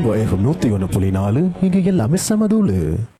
Rainbow FM நூத்தி ஒன்று புள்ளி நாலு இங்க எல்லாமே சமதூளு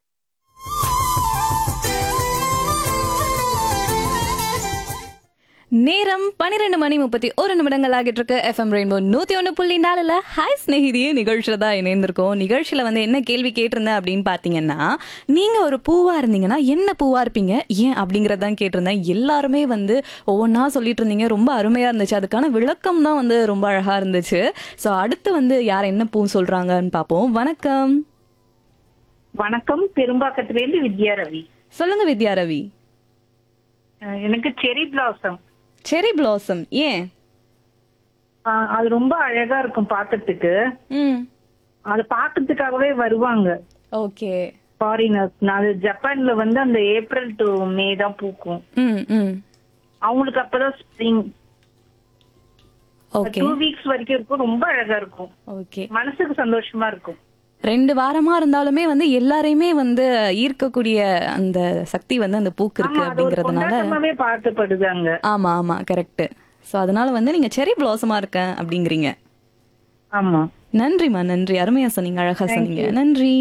நேரம் பன்னிரெண்டு மணி முப்பத்தி ஒரு நிமிடங்கள் ஆகிட்டு இருக்கு எஃப்எம் ரெயின்போ நூத்தி ஒன்று புள்ளி நாலுல ஹாய் ஸ்நேகிதியே நிகழ்ச்சியில தான் இணைந்திருக்கோம் நிகழ்ச்சியில வந்து என்ன கேள்வி கேட்டிருந்தேன் அப்படின்னு பாத்தீங்கன்னா நீங்க ஒரு பூவா இருந்தீங்கன்னா என்ன பூவா இருப்பீங்க ஏன் அப்படிங்கறதான் கேட்டிருந்தேன் எல்லாருமே வந்து ஒவ்வொன்றா சொல்லிட்டு இருந்தீங்க ரொம்ப அருமையா இருந்துச்சு அதுக்கான விளக்கம் தான் வந்து ரொம்ப அழகா இருந்துச்சு ஸோ அடுத்து வந்து யார் என்ன பூ சொல்றாங்கன்னு பார்ப்போம் வணக்கம் வணக்கம் பெரும்பாக்கத்திலேருந்து வித்யா ரவி சொல்லுங்க வித்யா ரவி அஹ் எனக்கு செரி பிளாசம் செரி பிளாசம் ஏன் அது ரொம்ப அழகா இருக்கும் பாக்கிறதுக்கு ம் அது பாக்கிறதுக்காகவே வருவாங்க ஓகே ஃபாரினர்ஸ் அது ஜப்பான்ல வந்து அந்த ஏப்ரல் டு மே தான் பூக்கும் ம் ம் அவங்களுக்கு அப்பதான் ஸ்ப்ரிங் ஓகே டூ வீக்ஸ் வரைக்கும் இருக்கும் ரொம்ப அழகா இருக்கும் ஓகே மனசுக்கு சந்தோஷமா இருக்கும் ரெண்டு வாரமா இருந்தாலுமே வந்து எல்லாரையுமே வந்து ஈர்க்கக்கூடிய அந்த சக்தி வந்து அந்த பூக்கு இருக்கு ஆமா அது ஒரு அப்படிங்கறதுனால கொண்டாட்டமாவே பார்க்கப்படுது அங்க ஆமா ஆமா கரெக்ட் சோ அதனால வந்து நீங்க செரி பிளாசமா இருக்கேன் அப்படிங்கிறீங்க ஆமா நன்றிம்மா நன்றி அருமையா சொன்னீங்க அழகா சொன்னீங்க நன்றி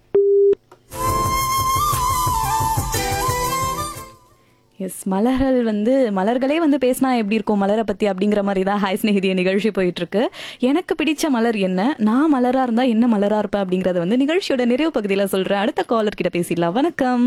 எஸ் மலர்கள் வந்து மலர்களே வந்து பேசினா எப்படி இருக்கும் மலரை பத்தி அப்படிங்கிற மாதிரி தான் ஹாய் ஸ்நேகிதிய நிகழ்ச்சி போயிட்டு இருக்கு எனக்கு பிடிச்ச மலர் என்ன நான் மலரா இருந்தா என்ன மலரா இருப்பேன் அப்படிங்கறத வந்து நிகழ்ச்சியோட நிறைவு பகுதியில சொல்றேன் அடுத்த காலர் கிட்ட பேசிடலாம் வணக்கம்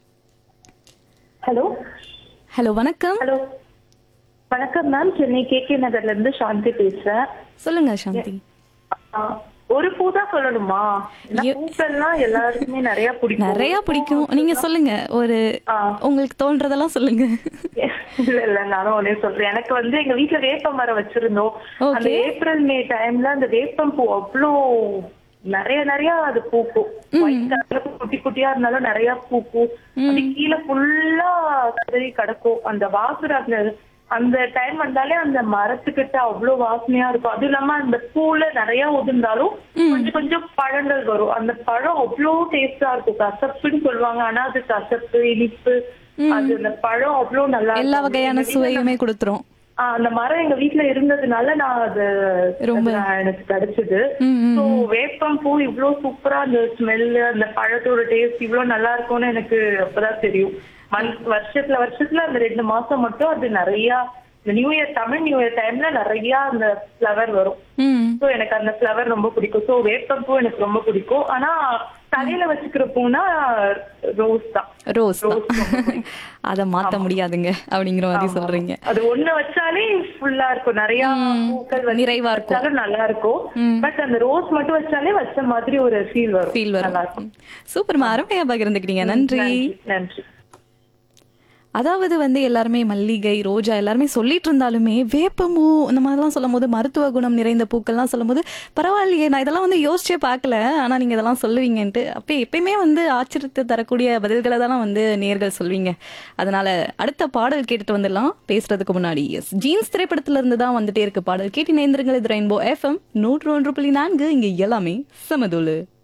ஹலோ ஹலோ வணக்கம் ஹலோ வணக்கம் மேம் சென்னை கே கே நகர்ல இருந்து சாந்தி பேசுறேன் சொல்லுங்க சாந்தி ஆ, ஒரு பூ தான் சொல்லணுமா ஏன்னா எ- பூக்கள்லாம் எல்லாருக்குமே நிறைய பிடிக்கும் நிறைய பிடிக்கும் நீங்க சொல்லுங்க ஒரு ஆ. உங்களுக்கு தோன்றதெல்லாம் சொல்லுங்க இல்ல இல்ல நானும் ஒன்னே சொல்றேன் எனக்கு வந்து எங்க வீட்டுல வேப்ப மரம் வச்சிருந்தோம் Okay. அந்த ஏப்ரல் மே டைம்ல அந்த வேப்பம் பூ அவ்வளோ நிறைய நிறைய அது பூக்கும் White colour குட்டி குட்டியா இருந்தாலும் நிறைய பூக்கும் அது கீழே ஃபுல்லா கதறி கிடக்கும் அந்த வாசனை அந்த அந்த டைம் வந்தாலே அந்த மரத்துக்கிட்ட அவ்வளவு வாசனையா இருக்கும் அதுவும் இல்லாம அந்த பூல நிறைய உதிர்ந்தாலும் கொஞ்சம் கொஞ்சம் பழங்கள் வரும் அந்த பழம் அவ்வளோ டேஸ்டா இருக்கும் கசப்புன்னு சொல்லுவாங்க ஆனா அது கசப்பு இனிப்பு அது அந்த பழம் அவ்வளவு நல்லா இருக்கும். எல்லா வகையான எங்க வீட்ல சுவையுமே கொடுத்துரும் ஆ, அந்த மரம் எங்க வீட்ல இருந்ததுனால நான் அது ரொம்ப- அது நான் எனக்கு கிடைச்சது ம், ம், சோ வேப்பம் பூ இவ்ளோ சூப்பரா அந்த ஸ்மெல் அந்த பழத்தோட டேஸ்ட் இவ்ளோ நல்லா இருக்கும்னு எனக்கு அப்பதான் தெரியும் மந்த் வருஷத்துல வருஷத்துல அந்த ரெண்டு மாசம் மட்டும் அது நிறைய இந்த new year Tamil new year டைம்ல நிறைய அந்த ஃபிளவர் வரும் ம் சோ எனக்கு அந்த ஃபிளவர் ரொம்ப பிடிக்கும் சோ வேப்பம் பூ எனக்கு ரொம்ப பிடிக்கும் ஆனா தலையில வச்சுக்கிற பூனா ரோஸ் தான் ரோஸ் தான் ரோஸ் ரொம்ப பிடிக்கும். அத மாத்த முடியாதுங்க அப்படிங்கிற மாதிரி சொல்றீங்க அது ஒண்ணு வச்சாலே ஃபுல்லா இருக்கும் நிறைய பூக்கள் வச்சு நிறைவா இருக்கும். வச்சாலும் நல்லா இருக்கும் பட் அந்த ரோஸ் மட்டும் வச்சாலே வச்ச மாதிரி ஒரு ஃபீல் வரும் ஃபீல் நல்லா வரும் இருக்கும் சூப்பர்மா அருமையா பகிர்ந்துக்கிட்டீங்க நன்றி நன்றி நன்றி அதாவது வந்து எல்லாருமே மல்லிகை ரோஜா எல்லாருமே சொல்லிட்டு இருந்தாலுமே வேப்பமூ இந்த மாதிரிலாம் சொல்லும் போது மருத்துவ குணம் நிறைந்த பூக்கள்லாம் சொல்லும் போது பரவாயில்லையே நான் இதெல்லாம் வந்து யோசிச்சே பார்க்கல ஆனா நீங்க இதெல்லாம் சொல்லுவீங்கன்ட்டு அப்போ எப்பயுமே வந்து ஆச்சரியத்தை தரக்கூடிய பதில்களை தானே வந்து நேர்கள் சொல்வீங்க அதனால அடுத்த பாடல் கேட்டுட்டு வந்துடலாம் பேசுறதுக்கு முன்னாடி எஸ் ஜீன்ஸ் திரைப்படத்துல இருந்து தான் வந்துட்டே இருக்கு பாடல் கேட்டு நேந்திரங்கள் இது ரெயின்போ எஃப்எம் நூற்று ஒன்று புள்ளி நான்கு இங்க எல்லாமே சமதுளு